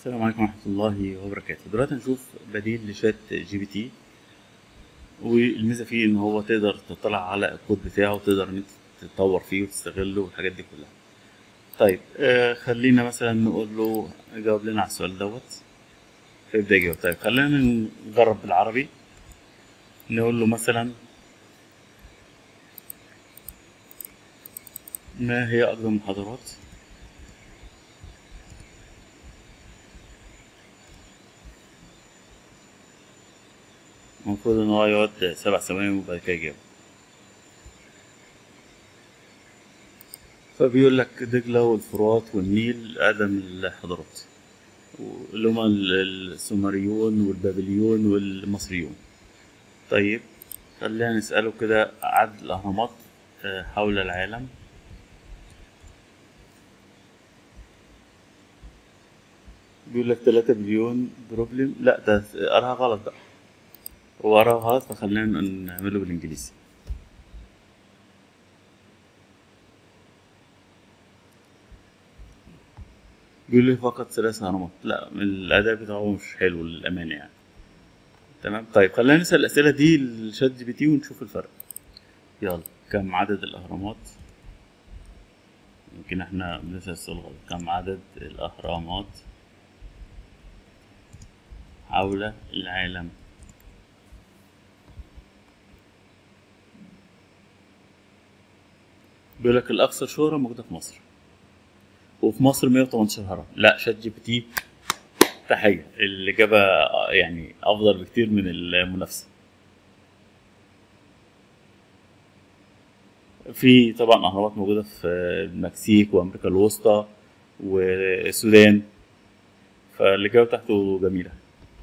السلام عليكم ورحمة الله وبركاته دلوقتي هنشوف بديل لشات جي بي تي والميزة فيه إن هو تقدر تطلع على الكود بتاعه وتقدر إن أنت تتطور فيه وتستغله والحاجات دي كلها طيب آه خلينا مثلا نقول له جاوب لنا على السؤال دوت فيبدأ يجاوب طيب خلينا نجرب بالعربي نقول له مثلا ما هي أقدم المحاضرات المفروض إن هو يقعد سبع ثواني وبعد كده يجاوب فبيقول لك دجلة والفرات والنيل أقدم الحضارات اللي هما السومريون والبابليون والمصريون طيب خلينا نسأله كده عدد الأهرامات حول العالم بيقول لك تلاتة بليون بروبلم لا ده قراها غلط بقى هو قراها غلط فخلينا نعمله بالإنجليزي بيقول لي فقط ثلاث أهرامات لا الأداء بتاعه مش حلو للأمانة يعني تمام طيب خلينا نسأل الأسئلة دي لشات جي بي تي ونشوف الفرق يلا كم عدد الأهرامات يمكن احنا بنسأل السؤال غلط كم عدد الأهرامات حول العالم بيقول لك الأكثر شهرة موجودة في مصر وفي مصر 118 هرم لا شات جي بي تي تحية الإجابة يعني أفضل بكتير من المنافسة في طبعا أهرامات موجودة في المكسيك وأمريكا الوسطى والسودان فالإجابة بتاعته جميلة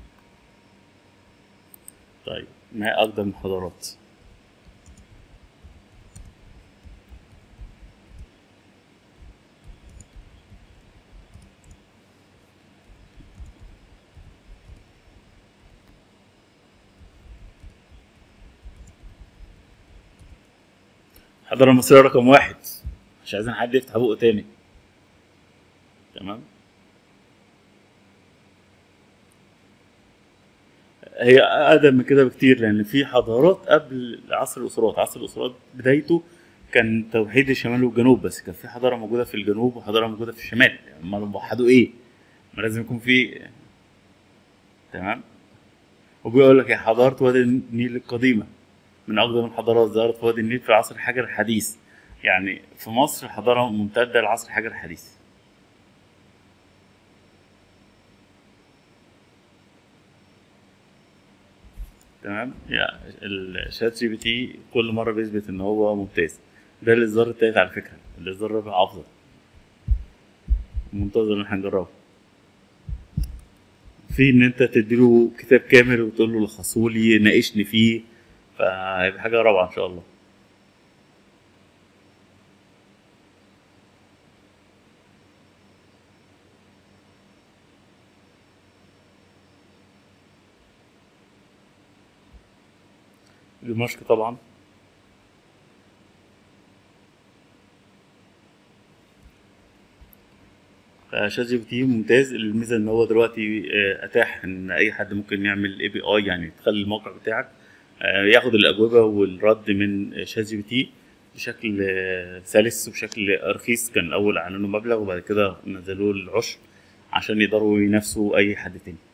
طيب ما أقدم الحضارات الحضارة المصرية رقم واحد مش عايزين حد يفتح بقه تاني تمام هي أقدم من كده بكتير لأن في حضارات قبل عصر الأسرات عصر الأسرات بدايته كان توحيد الشمال والجنوب بس كان في حضارة موجودة في الجنوب وحضارة موجودة في الشمال يعني أمال وحدوا إيه؟ ما لازم يكون في تمام وبيقول لك يا حضارة وادي النيل القديمة من أقدم الحضارات ظهرت في وادي النيل في عصر الحجر الحديث يعني في مصر حضارة ممتدة لعصر الحجر الحديث تمام يعني الشات جي بي تي كل مرة بيثبت إن هو ممتاز ده الإصدار التالت على فكرة الإصدار الرابع أفضل منتظر إن احنا نجربه في إن أنت تديله كتاب كامل وتقول له لخصولي ناقشني فيه فهيبقى حاجة روعة إن شاء الله دمشق طبعا شات جي بي تي ممتاز الميزه ان هو دلوقتي اتاح ان اي حد ممكن يعمل اي بي اي يعني تخلي الموقع بتاعك ياخد الاجوبه والرد من شات جي بي تي بشكل سلس وبشكل رخيص كان الاول اعلنوا مبلغ وبعد كده نزلوه العشر عشان يقدروا ينافسوا اي حد تاني